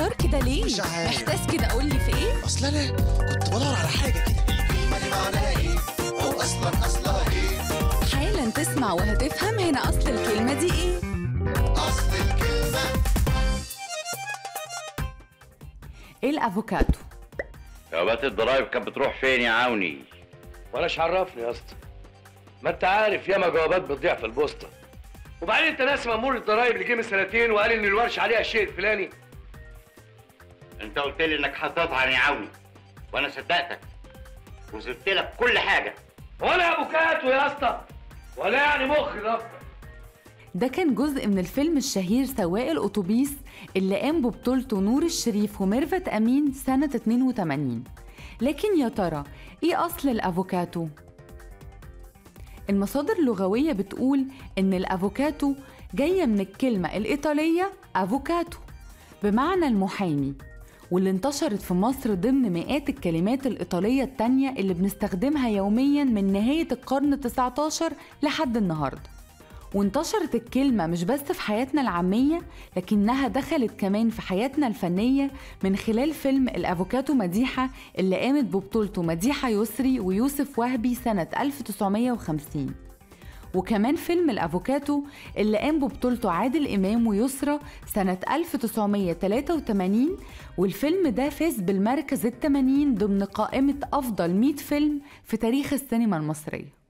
محتار كده ليه مش عارف. محتاس كده قول لي في ايه اصل انا كنت بدور على حاجه كده الكلمه دي معناها ايه او اصلا اصلها ايه حالا تسمع وهتفهم هنا اصل الكلمه دي ايه اصل الكلمه ايه الافوكاتو جوابات الضرايب كانت بتروح فين يا عوني؟ وانا مش عرفني يا اسطى ما انت عارف ياما جوابات بتضيع في البوسطه وبعدين انت ناس مامور الضرايب اللي جه من سنتين وقال ان الورش عليها الشيء الفلاني انت قلت لي انك هتطعن يا عوني وانا صدقتك وزدت لك كل حاجه ولا افوكاتو يا اسطى ولا يعني مخي ضفر ده كان جزء من الفيلم الشهير سواق الأتوبيس اللي قام ببطولته نور الشريف وميرفت أمين سنة 82 لكن يا ترى إيه أصل الأفوكاتو؟ المصادر اللغوية بتقول إن الأفوكاتو جاية من الكلمة الإيطالية أفوكاتو بمعنى المحامي واللي انتشرت في مصر ضمن مئات الكلمات الإيطالية التانية اللي بنستخدمها يوميا من نهاية القرن التسعة لحد النهارده وانتشرت الكلمة مش بس في حياتنا العامية لكنها دخلت كمان في حياتنا الفنية من خلال فيلم الأفوكاتو مديحة اللي قامت ببطولته مديحة يسري ويوسف وهبي سنة 1950 وكمان فيلم الأفوكاتو اللي قام ببطولته عادل إمام ويسرى سنة 1983 والفيلم ده فاز بالمركز الثمانين ضمن قائمة أفضل 100 فيلم في تاريخ السينما المصرية